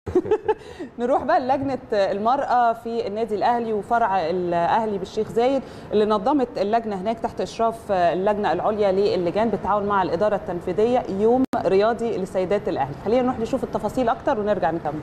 نروح بقى لجنه المراه في النادي الاهلي وفرع الاهلي بالشيخ زايد اللي نظمت اللجنه هناك تحت اشراف اللجنه العليا للجان بالتعاون مع الاداره التنفيذيه يوم رياضي لسيدات الاهلي خلينا نروح نشوف التفاصيل اكتر ونرجع نكمل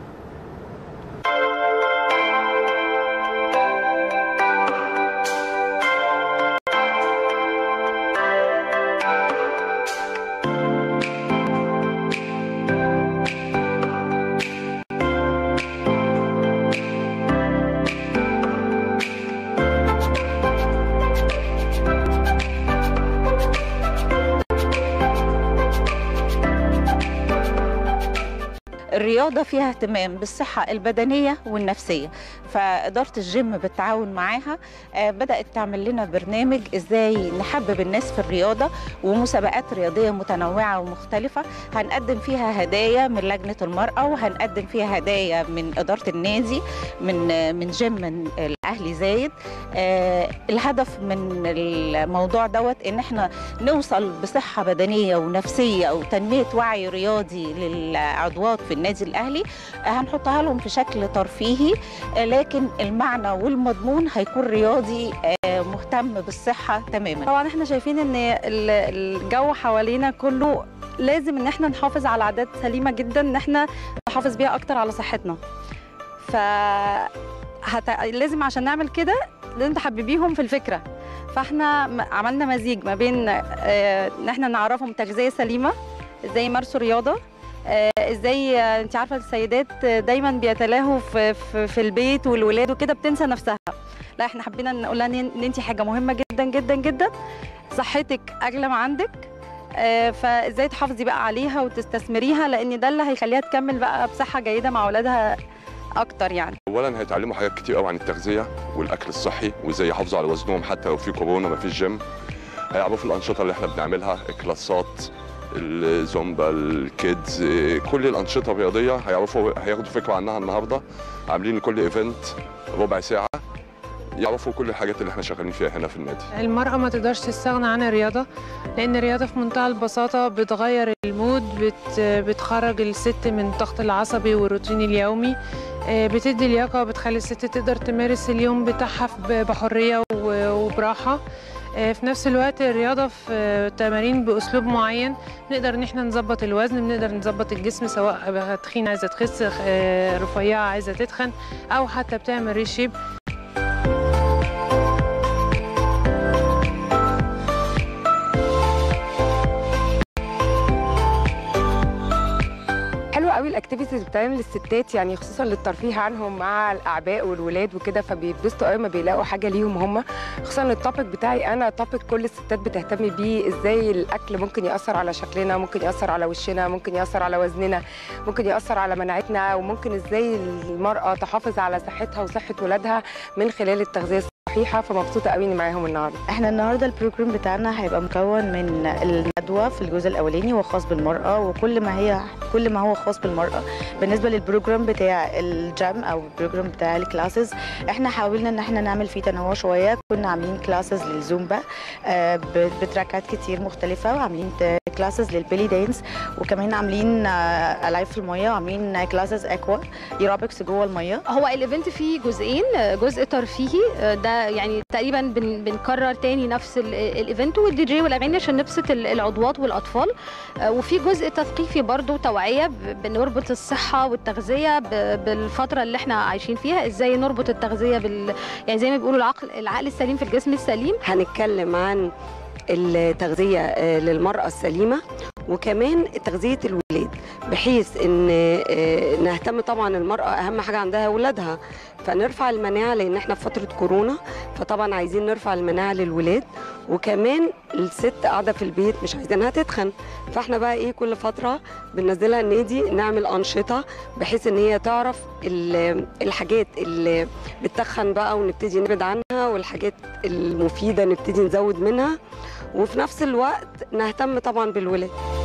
الرياضه فيها اهتمام بالصحه البدنيه والنفسيه فاداره الجيم بالتعاون معاها بدات تعمل لنا برنامج ازاي نحبب الناس في الرياضه ومسابقات رياضيه متنوعه ومختلفه هنقدم فيها هدايا من لجنه المراه وهنقدم فيها هدايا من اداره النادي من من جيم من الاهلي زايد الهدف من الموضوع دوت ان احنا نوصل بصحه بدنيه ونفسيه وتنميه وعي رياضي للعضوات في النادي الاهلي هنحطها لهم في شكل ترفيهي لكن المعنى والمضمون هيكون رياضي مهتم بالصحه تماما طبعا احنا شايفين ان الجو حوالينا كله لازم ان احنا نحافظ على عادات سليمه جدا ان احنا نحافظ بيها اكتر على صحتنا ف هت... لازم عشان نعمل كده لازم تحببيهم في الفكره فاحنا عملنا مزيج ما بين ان احنا نعرفهم تغذيه سليمه ازاي يمارسوا رياضه ازاي انت عارفه السيدات دايما بيتلاهوا في, في, في البيت والولاد وكده بتنسى نفسها لا احنا حبينا نقول لها ان انت حاجه مهمه جدا جدا جدا صحتك اغلى ما عندك فازاي تحافظي بقى عليها وتستثمريها لان ده اللي هيخليها تكمل بقى بصحه جيده مع اولادها اكتر يعني اولا هيتعلموا حاجات كتير قوي عن التغذيه والاكل الصحي وازاي يحافظوا على وزنهم حتى لو في كورونا ما فيش جيم هيعرفوا الانشطه اللي احنا بنعملها الكلاسات الزومبا الكيدز كل الانشطه الرياضيه هيعرفوا هياخدوا فكره عنها النهارده عاملين كل ايفنت ربع ساعه يعرفوا كل الحاجات اللي احنا شغالين فيها هنا في النادي المرأة ما تقدرش تستغنى عن الرياضة لأن الرياضة في منتهى البساطة بتغير المود بت بتخرج الست من الضغط العصبي والروتين اليومي بتدي لياقة وبتخلي الست تقدر تمارس اليوم بتاعها بحرية وبراحة في نفس الوقت الرياضه في تمارين باسلوب معين نقدر ان احنا نظبط الوزن بنقدر نظبط الجسم سواء تخين عايزه تخس رفيعه عايزه تتخن او حتى بتعمل ريشيب قوي الاكتيفيتيز اللي بتعمل للستات يعني خصوصا للترفيه عنهم مع الاعباء والولاد وكده فبيتبسطوا قوي ما بيلاقوا حاجه ليهم هم خصوصا التوبيك بتاعي انا توبيك كل الستات بتهتم بيه ازاي الاكل ممكن ياثر على شكلنا ممكن ياثر على وشنا ممكن ياثر على وزننا ممكن ياثر على مناعتنا وممكن ازاي المراه تحافظ على صحتها وصحه ولادها من خلال التغذيه صحيحه فمبسوطه قوي اني معاهم النهارده احنا النهارده البروجرام بتاعنا هيبقى مكون من الندوه في الجزء الاولاني وخاص بالمراه وكل ما هي كل ما هو خاص بالمراه بالنسبه للبروجرام بتاع الجيم او البروجرام بتاع الكلاسز احنا حاولنا ان احنا نعمل فيه تنوع شويه كنا عاملين كلاسز للزومبا بتراكات كتير مختلفه وعاملين كلاسز للبيلي دانس وكمان عاملين العاب في الميه وعاملين كلاسز اكوا ايروبكس جوه الميه هو الايفنت فيه جزئين جزء ترفيهي ده يعني تقريبا بن بنكرر تاني نفس الايفنت والدي جي والاغاني عشان نبسط العضوات والاطفال وفي جزء تثقيفي برضو توعيه بنربط الصحه والتغذيه بالفتره اللي احنا عايشين فيها ازاي نربط التغذيه بال يعني زي ما بيقولوا العقل العقل السليم في الجسم السليم هنتكلم عن التغذيه للمراه السليمه وكمان تغذيه الولاد بحيث ان نهتم طبعا المراه اهم حاجه عندها اولادها فنرفع المناعه لان احنا في فتره كورونا فطبعا عايزين نرفع المناعه للولاد وكمان الست قاعده في البيت مش عايزينها تتخن فاحنا بقى ايه كل فتره بننزلها النادي نعمل انشطه بحيث ان هي تعرف الحاجات اللي بتتخن بقى ونبتدي نبعد عنها والحاجات المفيده نبتدي نزود منها وفي نفس الوقت نهتم طبعا بالولاد